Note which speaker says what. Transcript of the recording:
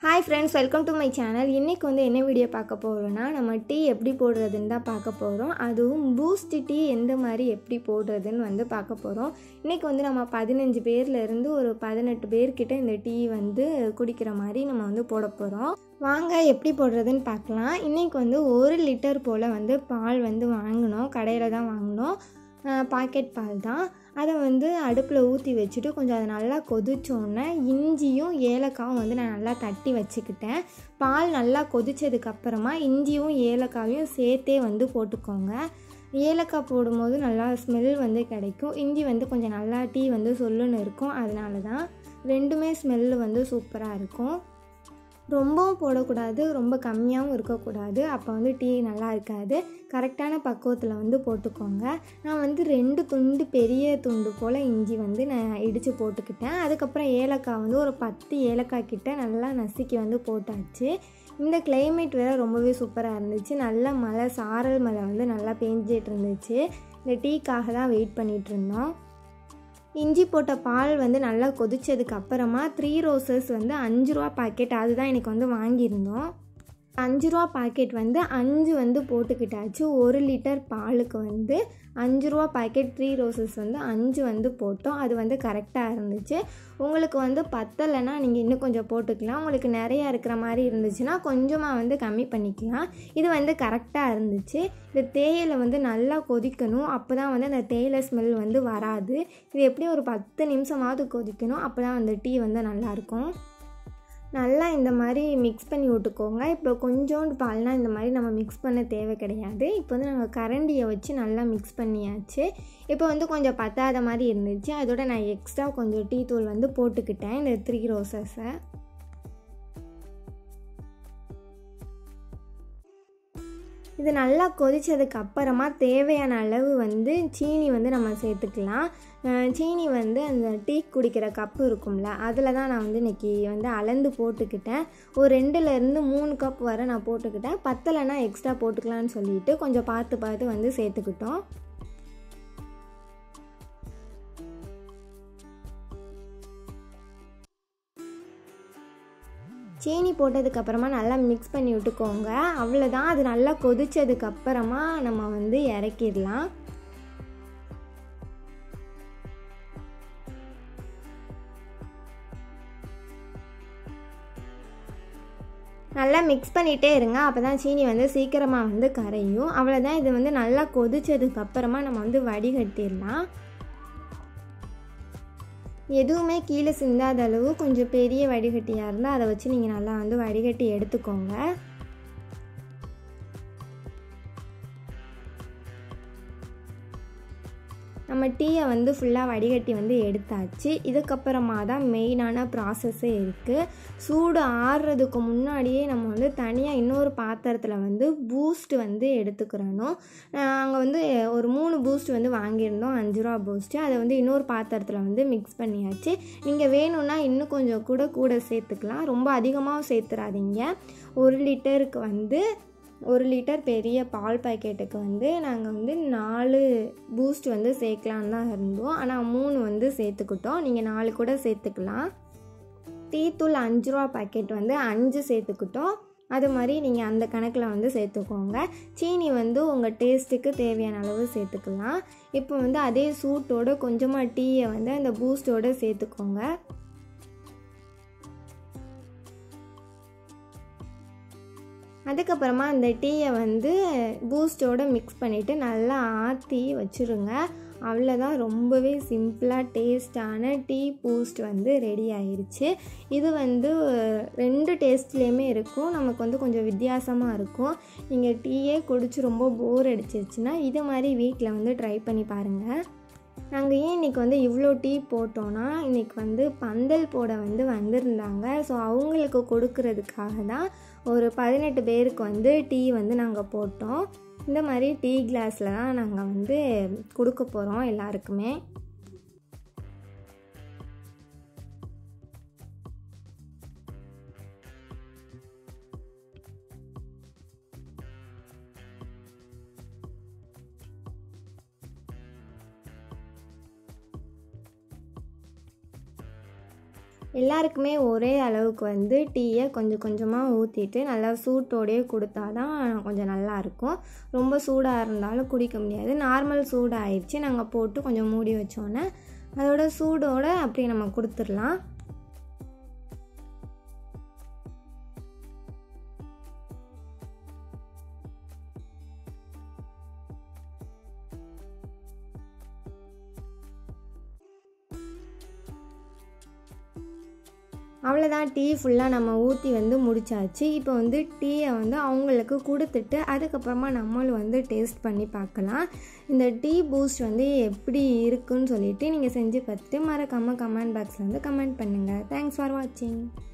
Speaker 1: hi friends welcome to my channel இன்றைக்கி வந்து என்ன வீடியோ பார்க்க போகிறோன்னா நம்ம டீ எப்படி போடுறதுன்னு தான் பார்க்க போகிறோம் அதுவும் பூஸ்ட் டீ எந்த மாதிரி எப்படி போடுறதுன்னு வந்து பார்க்க போகிறோம் இன்றைக்கி வந்து நம்ம பதினஞ்சு பேர்லேருந்து ஒரு பதினெட்டு பேர்கிட்ட இந்த டீ வந்து குடிக்கிற மாதிரி நம்ம வந்து போட போகிறோம் வாங்க எப்படி போடுறதுன்னு பார்க்கலாம் இன்றைக்கி வந்து ஒரு லிட்டர் போல் வந்து பால் வந்து வாங்கினோம் கடையில் தான் வாங்கினோம் பாக்கெட் பால் தான் அதை வந்து அடுப்பில் ஊற்றி வச்சுட்டு கொஞ்சம் அதை நல்லா கொதிச்சோன்னே இஞ்சியும் ஏலக்காவும் வந்து நான் நல்லா தட்டி வச்சுக்கிட்டேன் பால் நல்லா கொதிச்சதுக்கப்புறமா இஞ்சியும் ஏலக்காவையும் சேர்த்தே வந்து போட்டுக்கோங்க ஏலக்காய் போடும்போது நல்லா ஸ்மெல் வந்து கிடைக்கும் இஞ்சி வந்து கொஞ்சம் நல்லா டீ வந்து சொல்லுன்னு இருக்கும் அதனால தான் ரெண்டுமே ஸ்மெல்லு வந்து சூப்பராக இருக்கும் ரொம்பவும் போடக்கூடாது ரொம்ப கம்மியாகவும் இருக்கக்கூடாது அப்போ வந்து டீ நல்லா இருக்காது கரெக்டான பக்குவத்தில் வந்து போட்டுக்கோங்க நான் வந்து ரெண்டு துண்டு பெரிய துண்டு போல் இஞ்சி வந்து நான் இடித்து போட்டுக்கிட்டேன் அதுக்கப்புறம் ஏலக்காய் வந்து ஒரு பத்து ஏலக்காய் கிட்ட நல்லா நசுக்கி வந்து போட்டாச்சு இந்த கிளைமேட் வேறு ரொம்பவே சூப்பராக இருந்துச்சு நல்ல மழை சாரல் மழை வந்து நல்லா பேஞ்சிட்டு இருந்துச்சு இந்த டீக்காக தான் வெயிட் பண்ணிகிட்டு இருந்தோம் இஞ்சி போட்ட பால் வந்து நல்லா கொதிச்சதுக்கு அப்புறமா த்ரீ ரோசஸ் வந்து அஞ்சு ரூபா பாக்கெட் அதுதான் எனக்கு வந்து வாங்கியிருந்தோம் அஞ்சு ரூபா பாக்கெட் வந்து அஞ்சு வந்து போட்டுக்கிட்டாச்சு ஒரு லிட்டர் பாலுக்கு வந்து அஞ்சு ரூபா பாக்கெட் த்ரீ ரோசஸ் வந்து அஞ்சு வந்து போட்டோம் அது வந்து கரெக்டாக இருந்துச்சு உங்களுக்கு வந்து பத்தலைன்னா நீங்கள் இன்னும் கொஞ்சம் போட்டுக்கலாம் உங்களுக்கு நிறையா இருக்கிற மாதிரி இருந்துச்சுன்னா கொஞ்சமாக வந்து கம்மி பண்ணிக்கலாம் இது வந்து கரெக்டாக இருந்துச்சு இந்த தேயிலை வந்து நல்லா கொதிக்கணும் அப்போ தான் வந்து அந்த தேயிலை ஸ்மெல் வந்து வராது இது எப்படியும் ஒரு பத்து நிமிஷமாவது கொதிக்கணும் அப்போ தான் அந்த டீ வந்து நல்லாயிருக்கும் நல்லா இந்த மாதிரி மிக்ஸ் பண்ணி விட்டுக்கோங்க இப்போ கொஞ்சோண்டு பால்னால் இந்த மாதிரி நம்ம மிக்ஸ் பண்ண தேவை கிடையாது இப்போ வந்து நாங்கள் கரண்டியை வச்சு நல்லா மிக்ஸ் பண்ணியாச்சு இப்போ வந்து கொஞ்சம் பத்தாத மாதிரி இருந்துச்சு அதோட நான் எக்ஸ்ட்ரா கொஞ்சம் டீ தூள் வந்து போட்டுக்கிட்டேன் இந்த த்ரீ ரோசஸை இது நல்லா கொதித்ததுக்கு அப்புறமா தேவையான அளவு வந்து சீனி வந்து நம்ம சேர்த்துக்கலாம் சீனி வந்து அந்த டீ குடிக்கிற கப்பு இருக்கும்ல அதில் தான் நான் வந்து இன்றைக்கி வந்து அளந்து போட்டுக்கிட்டேன் ஒரு ரெண்டுலேருந்து மூணு கப் வரை நான் போட்டுக்கிட்டேன் பத்தலைன்னா எக்ஸ்ட்ரா போட்டுக்கலான்னு சொல்லிட்டு கொஞ்சம் பார்த்து பார்த்து வந்து சேர்த்துக்கிட்டோம் சீனி போட்டதுக்கப்புறமா நல்லா மிக்ஸ் பண்ணி விட்டுக்கோங்க அவ்வளோதான் அது நல்லா கொதித்ததுக்கப்புறமா நம்ம வந்து இறக்கிடலாம் நல்லா மிக்ஸ் பண்ணிகிட்டே இருங்க அப்போ தான் சீனி வந்து சீக்கிரமாக வந்து கரையும் அவ்வளோதான் இது வந்து நல்லா கொதித்ததுக்கப்புறமா நம்ம வந்து வடிகட்டிடலாம் எதுவுமே கீழே சிந்தாத அளவு கொஞ்சம் பெரிய வடிகட்டியாக இருந்தால் அதை வச்சு நீங்கள் நல்லா வந்து வடிகட்டி எடுத்துக்கோங்க நம்ம டீயை வந்து ஃபுல்லாக வடிகட்டி வந்து எடுத்தாச்சு இதுக்கப்புறமா தான் மெயினான ப்ராசஸ்ஸே இருக்குது சூடு ஆறுறதுக்கு முன்னாடியே நம்ம வந்து தனியாக இன்னொரு பாத்திரத்தில் வந்து பூஸ்ட் வந்து எடுத்துக்கிறணும் நாங்கள் வந்து ஒரு மூணு பூஸ்ட் வந்து வாங்கியிருந்தோம் அஞ்சு ரூபா பூஸ்ட்டு அதை வந்து இன்னொரு பாத்திரத்தில் வந்து மிக்ஸ் பண்ணியாச்சு நீங்கள் வேணும்னா இன்னும் கொஞ்சம் கூட கூட சேர்த்துக்கலாம் ரொம்ப அதிகமாக சேர்த்துறாதீங்க ஒரு லிட்டருக்கு வந்து ஒரு லிட்டர் பெரிய பால் பாக்கெட்டுக்கு வந்து நாங்கள் வந்து நாலு பூஸ்ட் வந்து சேர்க்கலான்னு தான் இருந்தோம் ஆனால் மூணு வந்து சேர்த்துக்கிட்டோம் நீங்கள் நாலு கூட சேர்த்துக்கலாம் டீத்தூள் அஞ்சு ரூபா பாக்கெட் வந்து அஞ்சு சேர்த்துக்கிட்டோம் அது மாதிரி நீங்கள் அந்த கணக்கில் வந்து சேர்த்துக்கோங்க சீனி வந்து உங்கள் டேஸ்ட்டுக்கு தேவையான அளவு சேர்த்துக்கலாம் இப்போ வந்து அதே சூட்டோட கொஞ்சமாக டீயை வந்து அந்த பூஸ்டோடு சேர்த்துக்கோங்க அதுக்கப்புறமா அந்த டீயை வந்து பூஸ்டோடு மிக்ஸ் பண்ணிவிட்டு நல்லா ஆற்றி வச்சுருங்க அவ்வளோதான் ரொம்பவே சிம்பிளாக டேஸ்டான டீ பூஸ்ட் வந்து ரெடி ஆயிடுச்சு இது வந்து ரெண்டு டேஸ்ட்லேயுமே இருக்கும் நமக்கு வந்து கொஞ்சம் வித்தியாசமாக இருக்கும் நீங்கள் டீயே குடிச்சு ரொம்ப போர் அடிச்சிருச்சுன்னா இது மாதிரி வீட்டில் வந்து ட்ரை பண்ணி பாருங்கள் நாங்கள் ஏன் இன்றைக்கி வந்து இவ்வளோ டீ போட்டோன்னா இன்றைக்கி வந்து பந்தல் போட வந்து வந்திருந்தாங்க ஸோ அவங்களுக்கு கொடுக்கறதுக்காக தான் ஒரு பதினெட்டு பேருக்கு வந்து டீ வந்து நாங்கள் போட்டோம் இந்த மாதிரி டீ கிளாஸில் தான் நாங்கள் வந்து கொடுக்க போகிறோம் எல்லாருக்குமே எல்லாருக்குமே ஒரே அளவுக்கு வந்து டீயை கொஞ்சம் கொஞ்சமாக ஊற்றிட்டு நல்லா சூட்டோடையே கொடுத்தா தான் கொஞ்சம் நல்லாயிருக்கும் ரொம்ப சூடாக இருந்தாலும் குடிக்க முடியாது நார்மல் சூடாகிடுச்சு நாங்கள் போட்டு கொஞ்சம் மூடி வச்சோன்னே அதோட சூடோடு அப்படியே நம்ம கொடுத்துடலாம் அவ்வளோதான் டீ ஃபுல்லாக நம்ம ஊற்றி வந்து முடிச்சாச்சு இப்போ வந்து டீயை வந்து அவங்களுக்கு கொடுத்துட்டு அதுக்கப்புறமா நம்மளும் வந்து டேஸ்ட் பண்ணி பார்க்கலாம் இந்த டீ பூஸ்ட் வந்து எப்படி இருக்குன்னு சொல்லிட்டு நீங்கள் செஞ்சு பார்த்துட்டு மறக்காமல் கமெண்ட் பாக்ஸில் வந்து கமெண்ட் பண்ணுங்கள் தேங்க்ஸ் ஃபார் வாட்சிங்